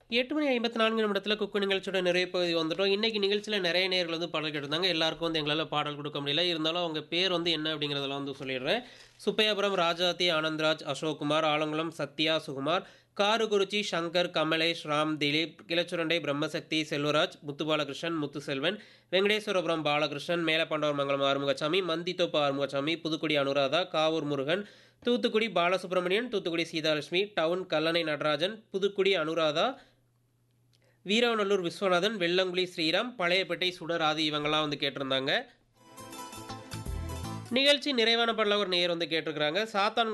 எட்டு மணி ஐம்பத்தி நான்கு நிமிடத்தில் குக்கு நிகழ்ச்சியோட நிறைய பகுதி வந்துட்டோம் இன்னைக்கு நிகழ்ச்சியில் நிறைய நேர்கள் வந்து பாடல் கேட்டிருந்தாங்க எல்லாருக்கும் வந்து எங்களால் பாடல் கொடுக்க முடியல இருந்தாலும் அவங்க பேர் வந்து என்ன அப்படிங்கிறதெல்லாம் வந்து சொல்லிடுறேன் சுப்பையாபுரம் ராஜாத்தி ஆனந்த்ராஜ் அசோக்குமார் ஆலங்குளம் சத்யா சுகுமார் காருகுருச்சி சங்கர் கமலேஷ் ராம் திலீப் கிளச்சுரண்டை பிரம்மசக்தி செல்வராஜ் முத்துபாலகிருஷ்ணன் முத்துசெல்வன் வெங்கடேஸ்வரபுரம் பாலகிருஷ்ணன் மேலப்பாண்டவர் மங்கலம் ஆறுமுகசாமி மந்தித்தோப்பு ஆறுமுகசாமி புதுக்குடி அனுராதா காவூர் முருகன் தூத்துக்குடி பாலசுப்ரமணியன் தூத்துக்குடி சீதாலட்சுமி டவுன் கல்லணை நடராஜன் புதுக்குடி அனுராதா வீரவநல்லூர் விஸ்வநாதன் வெள்ளங்குழி ஸ்ரீராம் பழையப்பேட்டை சுடராதி இவங்கெல்லாம் வந்து கேட்டிருந்தாங்க நிகழ்ச்சி நிறைவான பாடல ஒரு நேயர் வந்து கேட்டிருக்கிறாங்க சாத்தான்